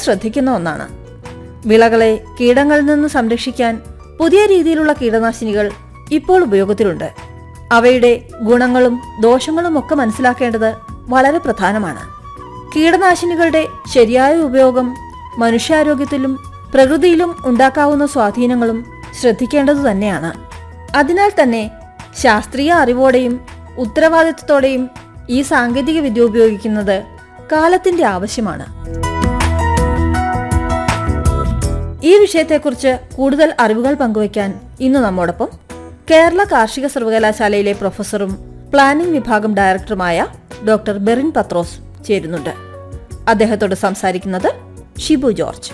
ശ്രദ്ധിക്കുന്ന ഒന്നാണ് വിളകളെ കീടങ്ങളിൽ നിന്ന് സംരക്ഷിക്കാൻ പുതിയ രീതിയിലുള്ള കീടനാശിനികൾ ഇപ്പോൾ ഉപയോഗത്തിലുണ്ട് അവയുടെ ഗുണങ്ങളും ദോഷങ്ങളും ഒക്കെ മനസ്സിലാക്കേണ്ടത് വളരെ പ്രധാനമാണ് കീടനാശിനികളുടെ ശരിയായ ഉപയോഗം മനുഷ്യാരോഗ്യത്തിലും പ്രകൃതിയിലും ഉണ്ടാക്കാവുന്ന സ്വാധീനങ്ങളും ശ്രദ്ധിക്കേണ്ടതു തന്നെയാണ് അതിനാൽ തന്നെ ശാസ്ത്രീയ അറിവോടെയും ഉത്തരവാദിത്വത്തോടെയും ഈ സാങ്കേതിക വിദ്യ ഉപയോഗിക്കുന്നത് കാലത്തിന്റെ ആവശ്യമാണ് ഈ വിഷയത്തെക്കുറിച്ച് കൂടുതൽ അറിവുകൾ പങ്കുവയ്ക്കാൻ ഇന്ന് നമ്മോടൊപ്പം കേരള കാർഷിക സർവകലാശാലയിലെ പ്രൊഫസറും പ്ലാനിംഗ് വിഭാഗം ഡയറക്ടറുമായ ഡോക്ടർ ബെറിൻ പത്രോസ് ചേരുന്നുണ്ട് അദ്ദേഹത്തോട് സംസാരിക്കുന്നത് ഷിബു ജോർജ്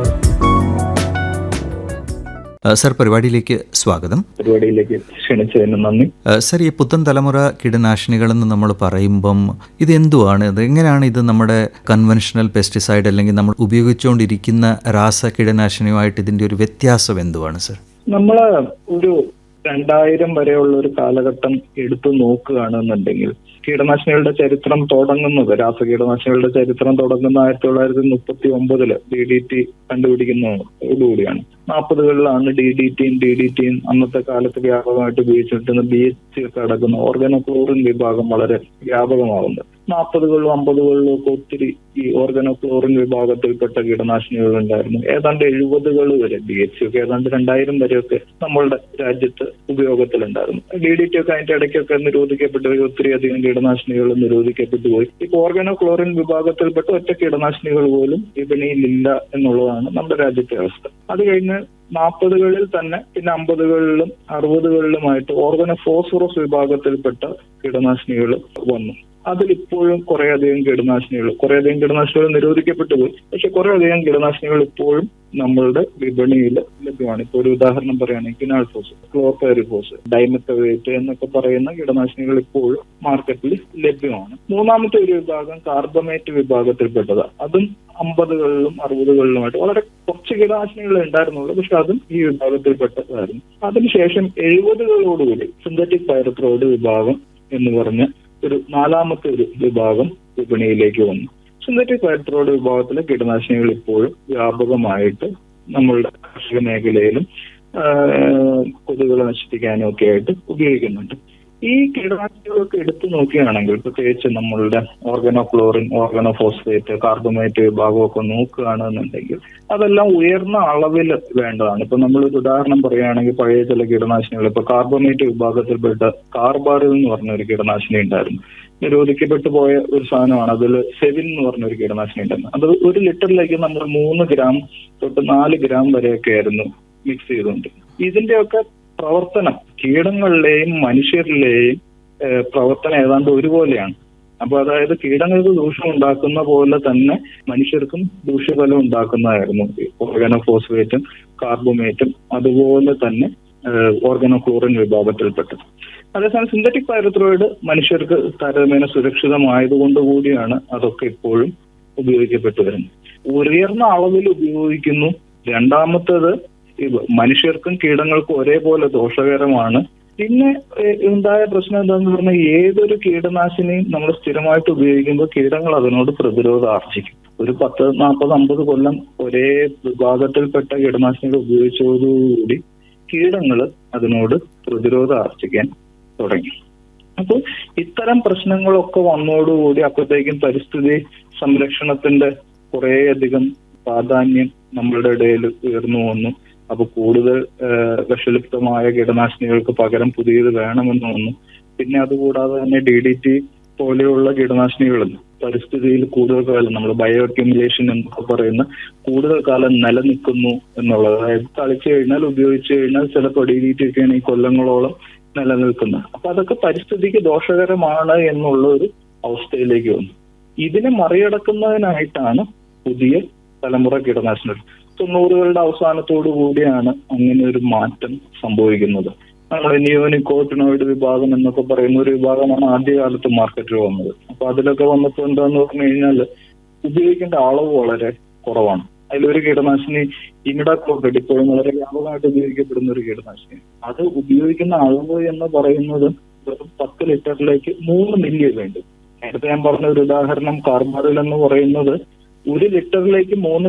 ആ, സർ പരിപാടിയിലേക്ക് സ്വാഗതം പരിപാടിയിലേക്ക് ക്ഷണിച്ചതിന് നന്ദി ആ, സർ ഈ പുത്തൻ തലമുറ കീടനാശിനികളെന്ന് നമ്മൾ പറയുമ്പം ഇത് എന്തുവാണ് ഇത് എങ്ങനെയാണ് ഇത് നമ്മുടെ കൺവെൻഷണൽ പെസ്റ്റിസൈഡ് അല്ലെങ്കിൽ നമ്മൾ ഉപയോഗിച്ചുകൊണ്ടിരിക്കുന്ന രാസ കീടനാശിനിയുമായിട്ട് ഇതിൻ്റെ ഒരു വ്യത്യാസം എന്തുവാണ് സർ നമ്മള് ഒരു രണ്ടായിരം വരെയുള്ള ഒരു കാലഘട്ടം എടുത്തു നോക്കുകയാണെന്നുണ്ടെങ്കിൽ കീടനാശിനികളുടെ ചരിത്രം തുടങ്ങുന്നത് രാസകീടനാശിനികളുടെ ചരിത്രം തുടങ്ങുന്ന ആയിരത്തി തൊള്ളായിരത്തി മുപ്പത്തി ഒമ്പതില് ഡി ഡി ടി കണ്ടുപിടിക്കുന്നതോടുകൂടിയാണ് നാൽപ്പതുകളിലാണ് ഡി ഡി ടിയും ഡി ഡി ടിയും അന്നത്തെ കാലത്ത് വ്യാപകമായിട്ട് ഉപയോഗിച്ചിരുന്ന ബി എച്ച് സി ഒക്കെ അടക്കുന്ന ഓർഗനോക്ലോറിൻ വിഭാഗം വളരെ വ്യാപകമാകുന്നത് നാൽപ്പതുകളിലും അമ്പതുകളിലും ഒക്കെ ഒത്തിരി ഈ ഓർഗനോക്ലോറിൻ വിഭാഗത്തിൽപ്പെട്ട കീടനാശിനികൾ ഉണ്ടായിരുന്നു ഏതാണ്ട് എഴുപതുകൾ വരെ ബി എച്ച് സി ഒക്കെ ഏതാണ്ട് രണ്ടായിരം വരെയൊക്കെ നമ്മളുടെ രാജ്യത്ത് ഉപയോഗത്തിലുണ്ടായിരുന്നു ഡി ഡി ടി ഒക്കെ അതിന്റെ ഇടയ്ക്കൊക്കെ നിരോധിക്കപ്പെട്ടു പോയി ഒത്തിരി അധികം കീടനാശിനികൾ നിരോധിക്കപ്പെട്ടു പോയി ഇപ്പൊ ഓർഗനോക്ലോറിൻ വിഭാഗത്തിൽപ്പെട്ട ഒറ്റ കീടനാശിനികൾ പോലും വിപണിയിലില്ല എന്നുള്ളതാണ് നമ്മുടെ രാജ്യത്തെ അവസ്ഥ അത് കഴിഞ്ഞ് നാൽപ്പതുകളിൽ തന്നെ പിന്നെ അമ്പതുകളിലും അറുപതുകളിലുമായിട്ട് ഓർഗനോ ഫോസ്ഫറസ് വിഭാഗത്തിൽപ്പെട്ട കീടനാശിനികൾ വന്നു അതിലിപ്പോഴും കുറെ അധികം കീടനാശിനികൾ കുറെ അധികം കീടനാശിനികൾ നിരോധിക്കപ്പെട്ടു പോയി പക്ഷെ കുറെ അധികം കീടനാശിനികൾ ഇപ്പോഴും നമ്മളുടെ വിപണിയിൽ ലഭ്യമാണ് ഇപ്പൊ ഒരു ഉദാഹരണം പറയുകയാണെങ്കിൽ കിനാൾഫോസ് ക്ലോർപെറിഫോസ് ഡൈമത്തവേറ്റ് എന്നൊക്കെ പറയുന്ന കീടനാശിനികൾ ഇപ്പോഴും മാർക്കറ്റിൽ ലഭ്യമാണ് മൂന്നാമത്തെ ഒരു വിഭാഗം കാർബമേറ്റ് വിഭാഗത്തിൽപ്പെട്ടത് അതും അമ്പതുകളിലും അറുപതുകളിലുമായിട്ട് വളരെ കുറച്ച് കീടനാശിനികൾ ഉണ്ടായിരുന്നുള്ളൂ പക്ഷെ അതും ഈ വിഭാഗത്തിൽപ്പെട്ടതായിരുന്നു അതിനുശേഷം എഴുപതുകളോടുകൂടി സിന്തറ്റിക് പൈറത്രോയിഡ് വിഭാഗം എന്ന് പറഞ്ഞ ഒരു നാലാമത്തെ ഒരു വിഭാഗം വിപണിയിലേക്ക് വന്നു സിന്തറ്റിക് പൈറത്രോയിഡ് വിഭാഗത്തിലെ കീടനാശിനികൾ ഇപ്പോഴും വ്യാപകമായിട്ട് നമ്മളുടെ കാർഷിക മേഖലയിലും ആ, കൊതുകുകളെ നശിപ്പിക്കാനും ഒക്കെ ആയിട്ട് ഉപയോഗിക്കുന്നുണ്ട് ഈ കീടനാശിനികളൊക്കെ എടുത്തു നോക്കുകയാണെങ്കിൽ പ്രത്യേകിച്ച് നമ്മളുടെ ഓർഗനോക്ലോറിൻ ഓർഗനോഫോസ്ഫേറ്റ് കാർബമേറ്റ് വിഭാഗമൊക്കെ നോക്കുകയാണെന്നുണ്ടെങ്കിൽ അതെല്ലാം ഉയർന്ന അളവിൽ വേണ്ടതാണ് ഇപ്പൊ നമ്മളൊരു ഉദാഹരണം പറയുകയാണെങ്കിൽ പഴയ ചില കീടനാശിനികൾ ഇപ്പൊ കാർബമേറ്റ് വിഭാഗത്തിൽപ്പെട്ട കാർബാറിൽ എന്ന് പറഞ്ഞ ഒരു കീടനാശിനി ഉണ്ടായിരുന്നു നിരോധിക്കപ്പെട്ടു പോയ ഒരു സാധനമാണ് അതിൽ സെവിൻ എന്ന് പറഞ്ഞ ഒരു കീടനാശിനി ഉണ്ടായിരുന്നു അത് ഒരു ലിറ്ററിലേക്ക് നമ്മൾ മൂന്ന് ഗ്രാം തൊട്ട് നാല് ഗ്രാം വരെയൊക്കെ ആയിരുന്നു മിക്സ് ചെയ്തുകൊണ്ട് ഇതിന്റെയൊക്കെ പ്രവർത്തനം കീടങ്ങളിലെയും മനുഷ്യരിലെയും ഏഹ്, പ്രവർത്തനം ഏതാണ്ട് ഒരുപോലെയാണ് അപ്പൊ അതായത് കീടങ്ങൾക്ക് ദൂഷ്യം ഉണ്ടാക്കുന്ന പോലെ തന്നെ മനുഷ്യർക്കും ദൂഷ്യഫലം ഉണ്ടാക്കുന്നതായിരുന്നു ഓർഗനോഫോസ്ഫേറ്റും കാർബോമേറ്റും അതുപോലെ തന്നെ ഓർഗനോക്ലോറിൻ വിഭാഗത്തിൽപ്പെട്ടത് അതേസമയം സിന്തറ്റിക് പൈറത്രോയിഡ് മനുഷ്യർക്ക് താരതമ്യേന സുരക്ഷിതമായതുകൊണ്ട് കൂടിയാണ് അതൊക്കെ ഇപ്പോഴും ഉപയോഗിക്കപ്പെട്ടു വരുന്നത് ഉയർന്ന അളവിൽ ഉപയോഗിക്കുന്നു രണ്ടാമത്തേത് ഇത് മനുഷ്യർക്കും കീടങ്ങൾക്കും ഒരേപോലെ ദോഷകരമാണ് പിന്നെ ഏഹ്, ഉണ്ടായ പ്രശ്നം എന്താന്ന് പറഞ്ഞാൽ ഏതൊരു കീടനാശിനിയും നമ്മൾ സ്ഥിരമായിട്ട് ഉപയോഗിക്കുമ്പോൾ കീടങ്ങൾ അതിനോട് പ്രതിരോധം ആർജിക്കും ഒരു പത്ത് നാൽപ്പത് അമ്പത് കൊല്ലം ഒരേ വിഭാഗത്തിൽപ്പെട്ട കീടനാശിനികൾ ഉപയോഗിച്ചതോടുകൂടി കീടങ്ങൾ അതിനോട് പ്രതിരോധം ആർജിക്കാൻ തുടങ്ങി അപ്പോൾ ഇത്തരം പ്രശ്നങ്ങളൊക്കെ വന്നതോടുകൂടി അപ്പോഴത്തേക്കും പരിസ്ഥിതി സംരക്ഷണത്തിന്റെ കുറേയധികം പ്രാധാന്യം നമ്മളുടെ ഇടയിൽ ഉയർന്നു വന്നു അപ്പൊ കൂടുതൽ ഏഹ്, വിഷലിപ്തമായ കീടനാശിനികൾക്ക് പകരം പുതിയത് വേണമെന്ന് വന്നു പിന്നെ അതുകൂടാതെ തന്നെ ഡി ഡി ടി പോലെയുള്ള കീടനാശിനികളും പരിസ്ഥിതിയിൽ കൂടുതൽ കാലം നമ്മൾ ബയോ അക്യുമുലേഷൻ എന്നൊക്കെ പറയുന്ന കൂടുതൽ കാലം നിലനിൽക്കുന്നു എന്നുള്ളത് അതായത് കളിച്ചു കഴിഞ്ഞാൽ ഉപയോഗിച്ചു കഴിഞ്ഞാൽ ചിലപ്പോൾ ഡി ഡി ടി ഒക്കെയാണ് ഈ കൊല്ലങ്ങളോളം നിലനിൽക്കുന്നത് അപ്പൊ അതൊക്കെ പരിസ്ഥിതിക്ക് ദോഷകരമാണ് എന്നുള്ള ഒരു അവസ്ഥയിലേക്ക് വന്നു ഇതിനെ മറികടക്കുന്നതിനായിട്ടാണ് പുതിയ തലമുറ കീടനാശിനികൾ തൊണ്ണൂറുകളുടെ അവസാനത്തോടു കൂടിയാണ് അങ്ങനെ ഒരു മാറ്റം സംഭവിക്കുന്നത് നമ്മൾ നിയോനിക്കോട്ടിനോയിഡ് വിഭാഗം എന്നൊക്കെ പറയുന്ന ഒരു വിഭാഗമാണ് ആദ്യകാലത്ത് മാർക്കറ്റിൽ വന്നത് അപ്പൊ അതിലൊക്കെ വന്നപ്പോൾ എന്താന്ന് പറഞ്ഞു കഴിഞ്ഞാൽ ഉപയോഗിക്കേണ്ട അളവ് വളരെ കുറവാണ് അതിലൊരു കീടനാശിനി ഇമിഡാക്ലോക്കഡ് ഇപ്പോഴും വളരെ വ്യാപകമായിട്ട് ഉപയോഗിക്കപ്പെടുന്ന ഒരു കീടനാശിനി അത് ഉപയോഗിക്കുന്ന അളവ് എന്ന് പറയുന്നത് വെറും പത്ത് ലിറ്ററിലേക്ക് മൂന്ന് മില്ലി വേണ്ടി നേരത്തെ ഞാൻ പറഞ്ഞ ഒരു ഉദാഹരണം കാർബാറിൽ എന്ന് പറയുന്നത് ഒരു ലിറ്ററിലേക്ക് മൂന്ന്